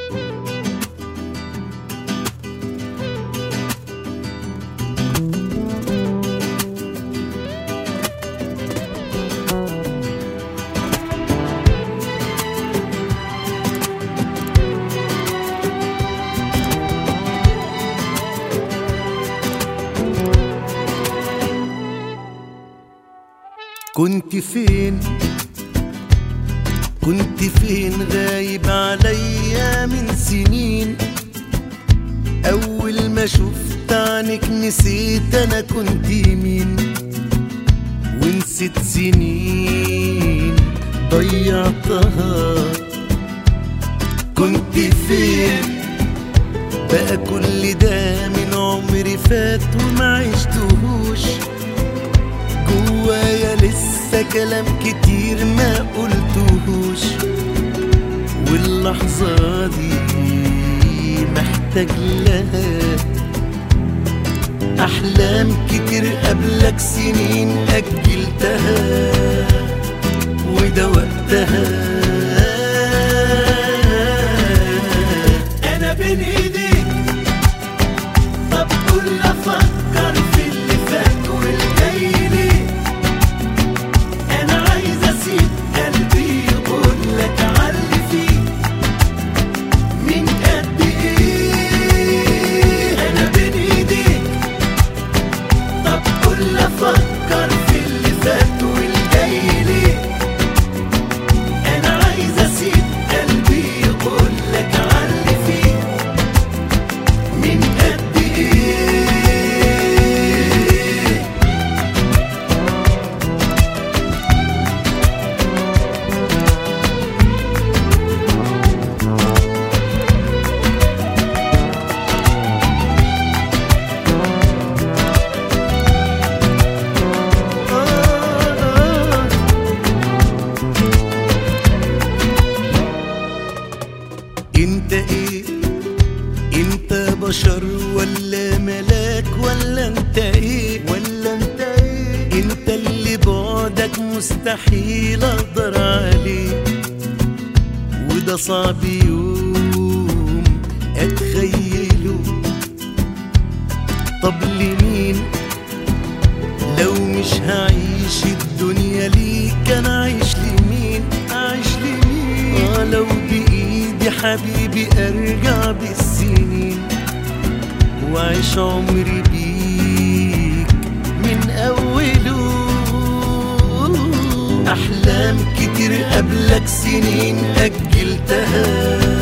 كنت فين كنت فين غايب عليا من سنين أول ما شفت عنك نسيت أنا كنت مين ونسيت سنين ضيعتها كنت فين بقى كل ده من عمري فات وما عشتهوش جوايا لسه كلام كتير ما قلتهوش واللحظة دي محتاج لها أحلام كتير قبلك سنين أجلتها وده وقتها أنا بين إيديك طب قول أفكر في اللي فات والجاي ليه انا عايز اسيب قلبي يقول لك علي فيه من قد ايه انا بين ايديك طب قول افكر في اللي فات والجاي ليه انا عايز اسيب قلبي يقول لك علي فيه من قد ايه انت ايه انت بشر ولا ملاك ولا انت ايه ولا انت ايه انت اللي بعدك مستحيل اقدر عليه وده صعب يوم اتخيله طب لمين لو مش هعيش الدنيا ليك انا عايش لمين عايش لمين اه لو بايدي حبيبي ارجع بالسنين واعيش عمري بيك من اوله احلام كتير قبلك سنين اجلتها